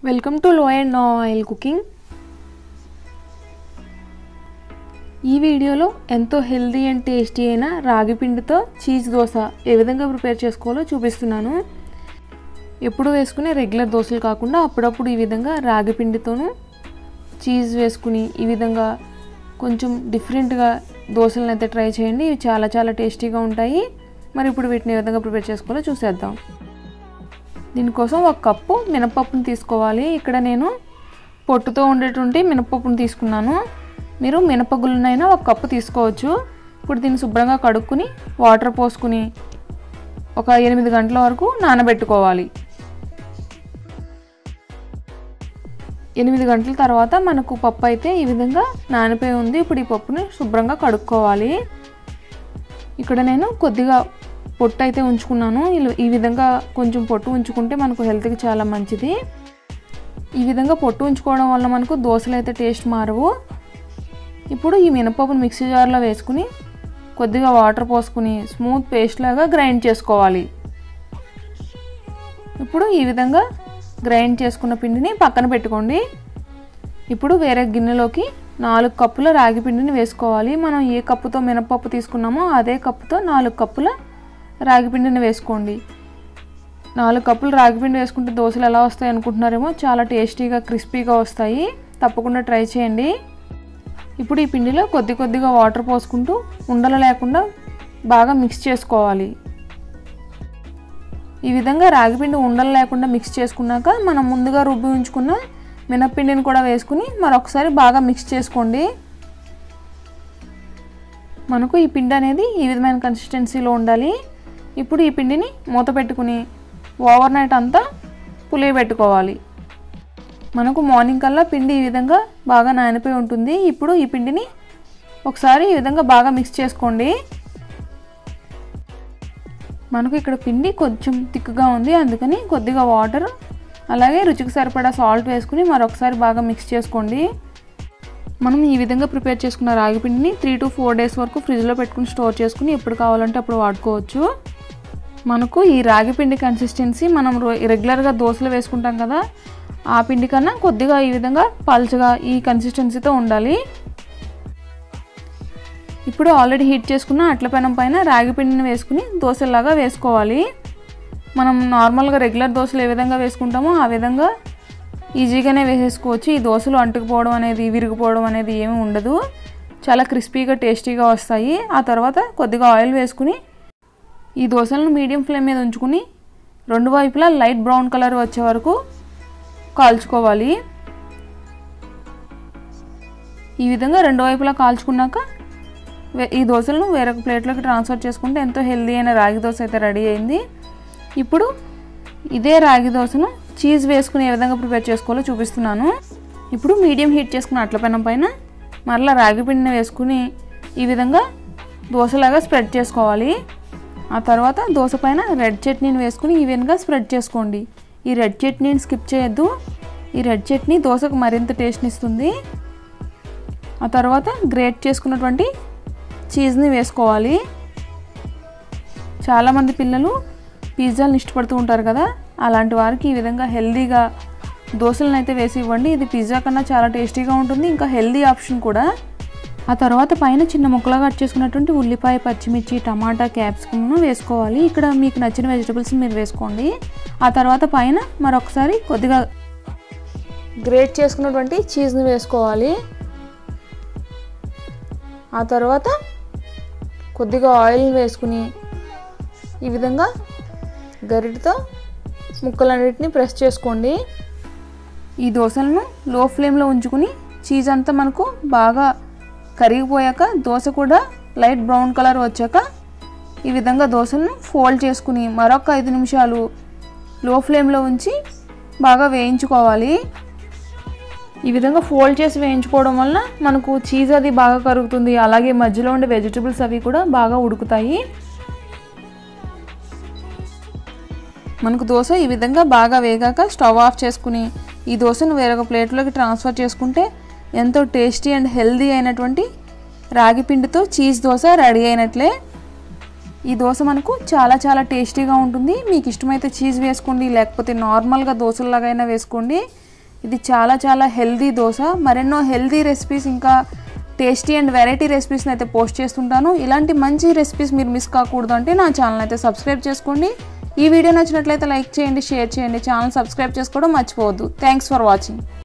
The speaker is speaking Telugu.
welcome to low and no oil cooking ఈ వీడియోలో ఎంతో హెల్దీ అండ్ టేస్టీ అయిన రాగి పిండితో చీజ్ దోశ ఏ విధంగా ప్రిపేర్ చేసుకోవాలో చూపిస్తున్నాను ఎప్పుడు వేసుకునే రెగ్యులర్ దోశలు కాకుండా అప్పుడప్పుడు ఈ విధంగా రాగి పిండితోనూ చీజ్ వేసుకుని ఈ విధంగా కొంచెం డిఫరెంట్గా దోశలను అయితే ట్రై చేయండి ఇవి చాలా చాలా టేస్టీగా ఉంటాయి మరి ఇప్పుడు వీటిని ఏ విధంగా ప్రిపేర్ చేసుకోవాలో చూసేద్దాం దీనికోసం ఒక కప్పు మినపప్పును తీసుకోవాలి ఇక్కడ నేను పొట్టుతో ఉండేటువంటి మినపప్పును తీసుకున్నాను మీరు మినపగుళ్ళనైనా ఒక కప్పు తీసుకోవచ్చు ఇప్పుడు దీన్ని శుభ్రంగా కడుక్కుని వాటర్ పోసుకుని ఒక ఎనిమిది గంటల వరకు నానబెట్టుకోవాలి ఎనిమిది గంటల తర్వాత మనకు పప్పు అయితే ఈ విధంగా నానిపోయి ఉంది ఇప్పుడు ఈ పప్పుని శుభ్రంగా కడుక్కోవాలి ఇక్కడ నేను కొద్దిగా పొట్టు అయితే ఉంచుకున్నాను ఇలా- ఈ విధంగా కొంచెం పొట్టు ఉంచుకుంటే మనకు హెల్త్కి చాలా మంచిది ఈ విధంగా పొట్టు ఉంచుకోవడం వల్ల మనకు దోశలు అయితే టేస్ట్ మారవు ఇప్పుడు ఈ మినపప్పును మిక్సీ జార్లో వేసుకుని కొద్దిగా వాటర్ పోసుకుని స్మూత్ పేస్ట్ లాగా గ్రైండ్ చేసుకోవాలి ఇప్పుడు ఈ విధంగా గ్రైండ్ చేసుకున్న పిండిని పక్కన పెట్టుకోండి ఇప్పుడు వేరే గిన్నెలోకి నాలుగు కప్పుల రాగి పిండిని వేసుకోవాలి మనం ఏ కప్పుతో మినపప్పు తీసుకున్నామో అదే కప్పుతో నాలుగు కప్పుల రాగి పిండిని వేసుకోండి నాలుగు కప్పులు రాగి పిండి వేసుకుంటే దోశలు ఎలా వస్తాయి అనుకుంటున్నారేమో చాలా టేస్టీగా క్రిస్పీగా వస్తాయి తప్పకుండా ట్రై చేయండి ఇప్పుడు ఈ పిండిలో కొద్ది కొద్దిగా వాటర్ పోసుకుంటూ ఉండలు లేకుండా బాగా మిక్స్ చేసుకోవాలి ఈ విధంగా రాగిపిండి ఉండలు లేకుండా మిక్స్ చేసుకున్నాక మనం ముందుగా రుబ్బి ఉంచుకున్న మినప్పిండిని కూడా వేసుకుని మరొకసారి బాగా మిక్స్ చేసుకోండి మనకు ఈ పిండి అనేది ఈ విధమైన కన్సిస్టెన్సీలో ఉండాలి ఇప్పుడు ఈ పిండిని మూత పెట్టుకుని ఓవర్ నైట్ అంతా పులియబెట్టుకోవాలి మనకు మార్నింగ్ కల్లా పిండి ఈ విధంగా బాగా నానిపోయి ఉంటుంది ఇప్పుడు ఈ పిండిని ఒకసారి ఈ విధంగా బాగా మిక్స్ చేసుకోండి మనకు ఇక్కడ పిండి కొంచెం థిక్గా ఉంది అందుకని కొద్దిగా వాటర్ అలాగే రుచికి సరిపడా సాల్ట్ వేసుకుని మరొకసారి బాగా మిక్స్ చేసుకోండి మనం ఈ విధంగా ప్రిపేర్ చేసుకున్న రాగి పిండిని త్రీ టు ఫోర్ డేస్ వరకు ఫ్రిడ్జ్లో పెట్టుకుని స్టోర్ చేసుకుని ఎప్పుడు కావాలంటే అప్పుడు వాడుకోవచ్చు మనకు ఈ రాగి పిండి కన్సిస్టెన్సీ మనం రో- రెగ్యులర్గా దోశలు వేసుకుంటాం కదా ఆ పిండి కన్నా కొద్దిగా ఈ విధంగా పల్చగా ఈ కన్సిస్టెన్సీతో ఉండాలి ఇప్పుడు ఆల్రెడీ హీట్ చేసుకున్న అట్ల పెనం పైన రాగి పిండిని వేసుకుని దోశలాగా వేసుకోవాలి మనం నార్మల్గా రెగ్యులర్ దోశలు ఏ విధంగా వేసుకుంటామో ఆ విధంగా ఈజీగానే వేసేసుకోవచ్చు ఈ దోశలు అంటుకుపోవడం అనేది విరిగిపోవడం అనేది ఏమీ ఉండదు చాలా క్రిస్పీగా టేస్టీగా వస్తాయి ఆ తర్వాత కొద్దిగా ఆయిల్ వేసుకుని ఈ దోశలను మీడియం ఫ్లేమ్ మీద ఉంచుకుని రెండు వైపులా లైట్ బ్రౌన్ కలర్ వచ్చే వరకు కాల్చుకోవాలి ఈ విధంగా రెండు వైపులా కాల్చుకున్నాక వే- ఈ దోశలను వేరొక ప్లేట్లోకి ట్రాన్స్ఫర్ చేసుకుంటే ఎంతో హెల్దీ అయిన రాగి దోశ అయితే రెడీ అయింది ఇప్పుడు ఇదే రాగి దోశను చీజ్ వేసుకుని ఏ విధంగా ప్రిపేర్ చేసుకోవాలో చూపిస్తున్నాను ఇప్పుడు మీడియం హీట్ చేసుకున్న అట్ల పెనం పైన మరలా రాగి పిండిని వేసుకుని ఈ విధంగా దోశలాగా స్ప్రెడ్ చేసుకోవాలి ఆ తర్వాత దోశ పైన రెడ్ చట్నీని వేసుకుని ఈవెన్గా స్ప్రెడ్ చేసుకోండి ఈ రెడ్ చట్నీని స్కిప్ చేయొద్దు ఈ రెడ్ చట్నీ దోశకు మరింత టేస్ట్ని ఇస్తుంది ఆ తర్వాత గ్రేట్ చేసుకున్నటువంటి చీజ్ని వేసుకోవాలి చాలామంది పిల్లలు పిజ్జాలను ఇష్టపడుతూ ఉంటారు కదా అలాంటి వారికి ఈ విధంగా హెల్దీగా దోశలను అయితే వేసి ఇవ్వండి ఇది పిజ్జా కన్నా చాలా టేస్టీగా ఉంటుంది ఇంకా హెల్దీ ఆప్షన్ కూడా ఆ తర్వాత పైన చిన్న ముక్కలుగా కట్ చేసుకున్నటువంటి ఉల్లిపాయ పచ్చిమిర్చి టమాటా క్యాప్సికమ్ను వేసుకోవాలి ఇక్కడ మీకు నచ్చిన వెజిటబుల్స్ మీరు వేసుకోండి ఆ తర్వాత పైన మరొకసారి కొద్దిగా గ్రేట్ చేసుకున్నటువంటి చీజ్ని వేసుకోవాలి ఆ తర్వాత కొద్దిగా ఆయిల్ వేసుకుని ఈ విధంగా గరిటతో ముక్కలన్నిటిని ప్రెస్ చేసుకోండి ఈ దోశలను లో ఫ్లేమ్లో ఉంచుకుని చీజ్ అంతా మనకు బాగా కరిగిపోయాక దోశ కూడా లైట్ బ్రౌన్ కలర్ వచ్చాక ఈ విధంగా దోశలను ఫోల్డ్ చేసుకుని మరొక ఐదు నిమిషాలు లో ఫ్లేమ్లో ఉంచి బాగా వేయించుకోవాలి ఈ విధంగా ఫోల్డ్ చేసి వేయించుకోవడం వల్ల మనకు చీజ్ అది బాగా కరుగుతుంది అలాగే మధ్యలో ఉండే వెజిటబుల్స్ అవి కూడా బాగా ఉడుకుతాయి మనకు దోశ ఈ విధంగా బాగా వేగాక స్టవ్ ఆఫ్ చేసుకుని ఈ దోశను వేరొక ప్లేట్లోకి ట్రాన్స్ఫర్ చేసుకుంటే ఎంతో టేస్టీ అండ్ హెల్దీ అయినటువంటి రాగి పిండితో చీజ్ దోశ రెడీ అయినట్లే ఈ దోశ మనకు చాలా చాలా టేస్టీగా ఉంటుంది మీకు ఇష్టమైతే చీజ్ వేసుకోండి లేకపోతే నార్మల్గా దోశలాగైనా వేసుకోండి ఇది చాలా చాలా హెల్దీ దోశ మరెన్నో హెల్దీ రెసిపీస్ ఇంకా టేస్టీ అండ్ వెరైటీ రెసిపీస్ని అయితే పోస్ట్ చేస్తుంటాను ఇలాంటి మంచి రెసిపీస్ మీరు మిస్ కాకూడదు అంటే నా ఛానల్ అయితే సబ్స్క్రైబ్ చేసుకోండి ఈ వీడియో నచ్చినట్లయితే లైక్ చేయండి షేర్ చేయండి ఛానల్ సబ్స్క్రైబ్ చేసుకోవడం మర్చిపోవద్దు థ్యాంక్స్ ఫర్ వాచింగ్